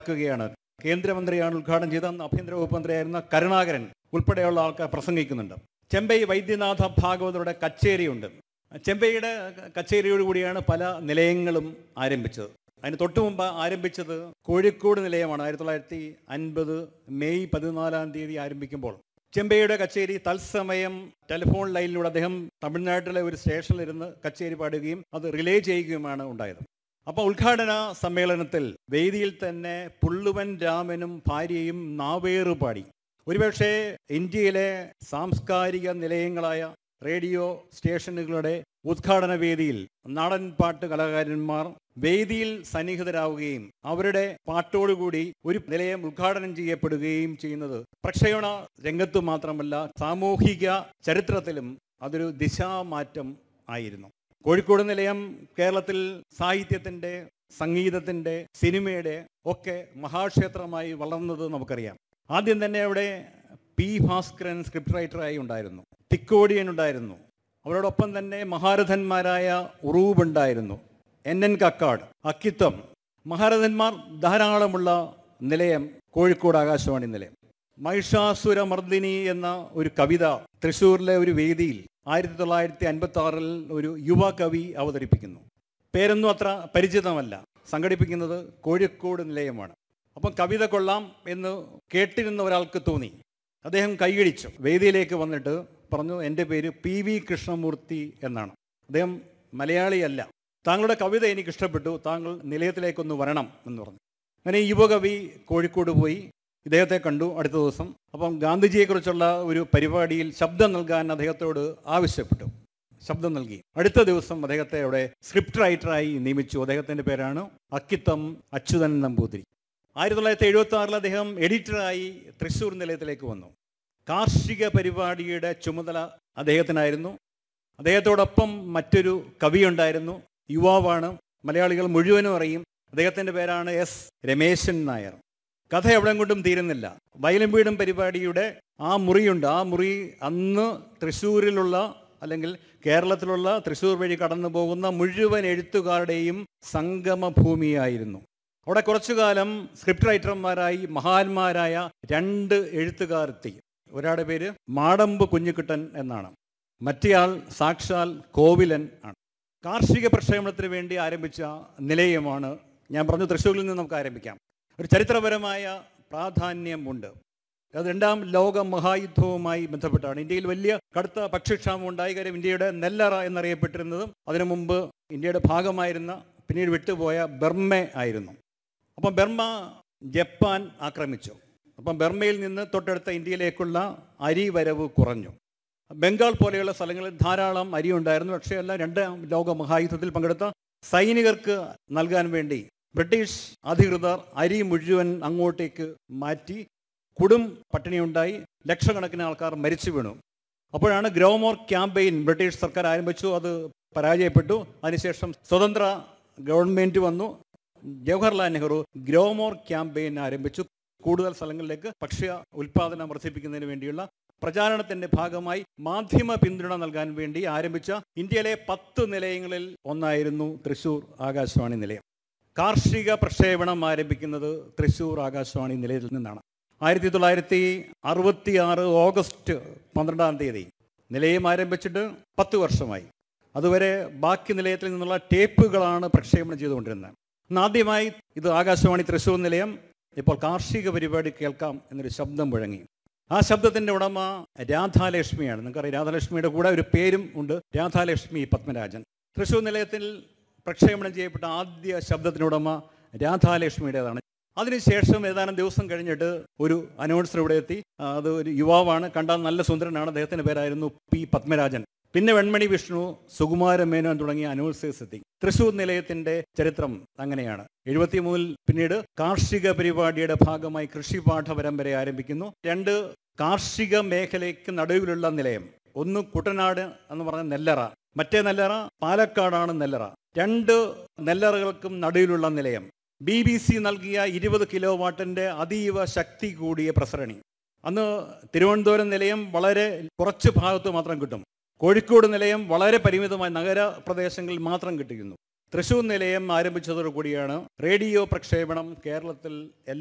ക്കുകയാണ് കേന്ദ്രമന്ത്രിയാണ് ഉദ്ഘാടനം ചെയ്ത അന്ന് ആഭ്യന്തര വകുപ്പ് മന്ത്രിയായിരുന്ന കരുണാകരൻ ഉൾപ്പെടെയുള്ള ആൾക്കാർ പ്രസംഗിക്കുന്നുണ്ട് ചെമ്പൈ വൈദ്യനാഥ ഭാഗവതരുടെ കച്ചേരിയുണ്ട് ചെമ്പൈയുടെ കച്ചേരിയോട് കൂടിയാണ് പല നിലയങ്ങളും ആരംഭിച്ചത് അതിന് തൊട്ടു മുമ്പ് ആരംഭിച്ചത് കോഴിക്കോട് നിലയമാണ് ആയിരത്തി തൊള്ളായിരത്തി അൻപത് മെയ് പതിനാലാം തീയതി ആരംഭിക്കുമ്പോൾ ചെമ്പൈയുടെ കച്ചേരി തത്സമയം ടെലിഫോൺ ലൈനിലൂടെ അദ്ദേഹം തമിഴ്നാട്ടിലെ ഒരു സ്റ്റേഷനിലിരുന്ന് കച്ചേരി പാടുകയും അത് റിലേ ചെയ്യുകയുമാണ് ഉണ്ടായത് അപ്പോൾ ഉദ്ഘാടന സമ്മേളനത്തിൽ വേദിയിൽ തന്നെ പുള്ളുവൻ രാമനും ഭാര്യയും നാവേറ് പാടി ഒരുപക്ഷെ ഇന്ത്യയിലെ സാംസ്കാരിക നിലയങ്ങളായ റേഡിയോ സ്റ്റേഷനുകളുടെ ഉദ്ഘാടന വേദിയിൽ നാടൻ പാട്ട് കലാകാരന്മാർ വേദിയിൽ സന്നിഹിതരാവുകയും അവരുടെ പാട്ടോടുകൂടി ഒരു നിലയം ഉദ്ഘാടനം ചെയ്യപ്പെടുകയും ചെയ്യുന്നത് പ്രക്ഷേപണ രംഗത്തു മാത്രമല്ല സാമൂഹിക ചരിത്രത്തിലും അതൊരു ദിശാമാറ്റം ആയിരുന്നു കോഴിക്കോട് നിലയം കേരളത്തിൽ സാഹിത്യത്തിൻ്റെ സംഗീതത്തിൻ്റെ സിനിമയുടെ ഒക്കെ മഹാക്ഷേത്രമായി വളർന്നത് നമുക്കറിയാം ആദ്യം തന്നെ അവിടെ പി ഭാസ്കരൻ സ്ക്രിപ്റ്റ് റൈറ്ററായി ഉണ്ടായിരുന്നു തിക്കോടിയൻ ഉണ്ടായിരുന്നു അവരോടൊപ്പം തന്നെ മഹാരഥന്മാരായ ഉറൂബ് ഉണ്ടായിരുന്നു എൻ എൻ കക്കാട് അക്കിത്തം മഹാരഥന്മാർ ധാരാളമുള്ള നിലയം കോഴിക്കോട് ആകാശവാണി നിലയം മഹിഷാസുരമർദിനി എന്ന ഒരു കവിത തൃശ്ശൂരിലെ ഒരു വേദിയിൽ ആയിരത്തി തൊള്ളായിരത്തി അൻപത്തി ആറിൽ ഒരു യുവ കവി അവതരിപ്പിക്കുന്നു പേരൊന്നും അത്ര പരിചിതമല്ല സംഘടിപ്പിക്കുന്നത് കോഴിക്കോട് നിലയമാണ് അപ്പം കവിത കൊള്ളാം എന്ന് കേട്ടിരുന്ന ഒരാൾക്ക് തോന്നി അദ്ദേഹം കൈയടിച്ചു വേദിയിലേക്ക് വന്നിട്ട് പറഞ്ഞു എൻ്റെ പേര് പി വി കൃഷ്ണമൂർത്തി എന്നാണ് അദ്ദേഹം മലയാളിയല്ല താങ്കളുടെ കവിത എനിക്ക് ഇഷ്ടപ്പെട്ടു താങ്കൾ നിലയത്തിലേക്കൊന്ന് വരണം എന്ന് പറഞ്ഞു അങ്ങനെ ഈ യുവകവി കോഴിക്കോട് പോയി ഇദ്ദേഹത്തെ കണ്ടു അടുത്ത ദിവസം അപ്പം ഗാന്ധിജിയെക്കുറിച്ചുള്ള ഒരു പരിപാടിയിൽ ശബ്ദം നൽകാൻ അദ്ദേഹത്തോട് ആവശ്യപ്പെട്ടു ശബ്ദം നൽകി അടുത്ത ദിവസം അദ്ദേഹത്തെ അവിടെ സ്ക്രിപ്റ്റ് റൈറ്ററായി നിയമിച്ചു അദ്ദേഹത്തിൻ്റെ പേരാണ് അക്കിത്തം അച്യുതൻ നമ്പൂതിരി ആയിരത്തി തൊള്ളായിരത്തി എഴുപത്തി ആറിൽ അദ്ദേഹം എഡിറ്ററായി തൃശ്ശൂർ നിലയത്തിലേക്ക് വന്നു കാർഷിക പരിപാടിയുടെ ചുമതല അദ്ദേഹത്തിനായിരുന്നു അദ്ദേഹത്തോടൊപ്പം മറ്റൊരു കവിയുണ്ടായിരുന്നു യുവാവാണ് മലയാളികൾ മുഴുവനും അറിയും അദ്ദേഹത്തിൻ്റെ പേരാണ് എസ് രമേശൻ നായർ കഥ എവിടെ കൊണ്ടും തീരുന്നില്ല വയലും വീടും പരിപാടിയുടെ ആ മുറിയുണ്ട് ആ മുറി അന്ന് തൃശ്ശൂരിലുള്ള അല്ലെങ്കിൽ കേരളത്തിലുള്ള തൃശ്ശൂർ വഴി കടന്നു പോകുന്ന മുഴുവൻ എഴുത്തുകാരുടെയും സംഗമഭൂമിയായിരുന്നു അവിടെ കുറച്ചു കാലം സ്ക്രിപ്റ്റ് റൈറ്റർമാരായി മഹാന്മാരായ രണ്ട് എഴുത്തുകാർ എത്തി ഒരാളുടെ പേര് മാടമ്പ് കുഞ്ഞിക്കുട്ടൻ എന്നാണ് മറ്റേയാൾ സാക്ഷാൽ കോവിലൻ ആണ് കാർഷിക പ്രക്ഷേപണത്തിന് വേണ്ടി ആരംഭിച്ച നിലയമാണ് ഞാൻ പറഞ്ഞു തൃശ്ശൂരിൽ നിന്ന് നമുക്ക് ആരംഭിക്കാം ഒരു ചരിത്രപരമായ പ്രാധാന്യമുണ്ട് അത് രണ്ടാം ലോക മഹായുദ്ധവുമായി ബന്ധപ്പെട്ടാണ് ഇന്ത്യയിൽ വലിയ കടുത്ത ഭക്ഷ്യക്ഷാമം ഉണ്ടായി കാര്യം ഇന്ത്യയുടെ നെല്ലറ എന്നറിയപ്പെട്ടിരുന്നതും അതിനു മുമ്പ് ഇന്ത്യയുടെ ഭാഗമായിരുന്ന പിന്നീട് വിട്ടുപോയ ബർമ്മ ആയിരുന്നു അപ്പം ബർമ്മ ജപ്പാൻ ആക്രമിച്ചു അപ്പം ബർമ്മയിൽ നിന്ന് തൊട്ടടുത്ത ഇന്ത്യയിലേക്കുള്ള അരി വരവ് കുറഞ്ഞു ബംഗാൾ പോലെയുള്ള സ്ഥലങ്ങളിൽ ധാരാളം അരി ഉണ്ടായിരുന്നു പക്ഷേ അല്ല രണ്ടാം ലോക മഹായുദ്ധത്തിൽ പങ്കെടുത്ത സൈനികർക്ക് നൽകാൻ വേണ്ടി ബ്രിട്ടീഷ് അധികൃതർ അരി മുഴുവൻ അങ്ങോട്ടേക്ക് മാറ്റി കൊടും പട്ടിണിയുണ്ടായി ലക്ഷക്കണക്കിന് ആൾക്കാർ മരിച്ചു വീണു അപ്പോഴാണ് ഗ്രോമോർ ക്യാമ്പയിൻ ബ്രിട്ടീഷ് സർക്കാർ ആരംഭിച്ചു അത് പരാജയപ്പെട്ടു അതിനുശേഷം സ്വതന്ത്ര ഗവൺമെൻറ് വന്നു ജവഹർലാൽ നെഹ്റു ഗ്രോമോർ ക്യാമ്പയിൻ ആരംഭിച്ചു കൂടുതൽ സ്ഥലങ്ങളിലേക്ക് ഭക്ഷ്യ ഉൽപാദനം വർദ്ധിപ്പിക്കുന്നതിന് വേണ്ടിയുള്ള പ്രചാരണത്തിന്റെ ഭാഗമായി മാധ്യമ പിന്തുണ നൽകാൻ വേണ്ടി ആരംഭിച്ച ഇന്ത്യയിലെ പത്ത് നിലയങ്ങളിൽ ഒന്നായിരുന്നു തൃശൂർ ആകാശവാണി നിലയം കാർഷിക പ്രക്ഷേപണം ആരംഭിക്കുന്നത് തൃശൂർ ആകാശവാണി നിലയത്തിൽ നിന്നാണ് ആയിരത്തി തൊള്ളായിരത്തി അറുപത്തി ആറ് ഓഗസ്റ്റ് പന്ത്രണ്ടാം തീയതി നിലയം ആരംഭിച്ചിട്ട് പത്ത് വർഷമായി അതുവരെ ബാക്കി നിലയത്തിൽ നിന്നുള്ള ടേപ്പുകളാണ് പ്രക്ഷേപണം ചെയ്തുകൊണ്ടിരുന്നത് ഇന്ന് ആദ്യമായി ഇത് ആകാശവാണി തൃശ്ശൂർ നിലയം ഇപ്പോൾ കാർഷിക പരിപാടി കേൾക്കാം എന്നൊരു ശബ്ദം മുഴങ്ങി ആ ശബ്ദത്തിൻ്റെ ഉടമ രാധാലക്ഷ്മിയാണ് നിങ്ങൾക്കറിയാം രാധാലക്ഷ്മിയുടെ കൂടെ ഒരു പേരും ഉണ്ട് രാധാലക്ഷ്മി പത്മരാജൻ തൃശ്ശൂർ നിലയത്തിൽ പ്രക്ഷേപണം ചെയ്യപ്പെട്ട ആദ്യ ശബ്ദത്തിനുടമ രാധാലക്ഷ്മിയുടേതാണ് അതിനുശേഷം ഏതാനും ദിവസം കഴിഞ്ഞിട്ട് ഒരു അനൗൺസർ ഇവിടെ എത്തി ആ, അത് ഒരു യുവാവാണ് കണ്ടാൽ നല്ല സുന്ദരനാണ് അദ്ദേഹത്തിൻ്റെ പേരായിരുന്നു പി പത്മരാജൻ പിന്നെ വെൺമണി വിഷ്ണു സുകുമാര മേനോൻ തുടങ്ങിയ അനൗൺസേഴ്സ് എത്തി തൃശൂർ നിലയത്തിന്റെ ചരിത്രം അങ്ങനെയാണ് എഴുപത്തിമൂന്നിൽ പിന്നീട് കാർഷിക പരിപാടിയുടെ ഭാഗമായി കൃഷിപാഠ പരമ്പര ആരംഭിക്കുന്നു രണ്ട് കാർഷിക മേഖലയ്ക്ക് നടുവിലുള്ള നിലയം ഒന്ന് കുട്ടനാട് എന്ന് പറഞ്ഞ നെല്ലറ മറ്റേ നെല്ലറ പാലക്കാടാണ് നെല്ലറ രണ്ട് നെല്ലറകൾക്കും നടുവിലുള്ള നിലയം ബി ബി സി നൽകിയ ഇരുപത് കിലോ വാട്ടിന്റെ അതീവ ശക്തി കൂടിയ പ്രസരണി അന്ന് തിരുവനന്തപുരം നിലയം വളരെ കുറച്ച് ഭാഗത്ത് മാത്രം കിട്ടും കോഴിക്കോട് നിലയം വളരെ പരിമിതമായ നഗര പ്രദേശങ്ങളിൽ മാത്രം കിട്ടിയിരുന്നു തൃശൂർ നിലയം ആരംഭിച്ചതോടുകൂടിയാണ് റേഡിയോ പ്രക്ഷേപണം കേരളത്തിൽ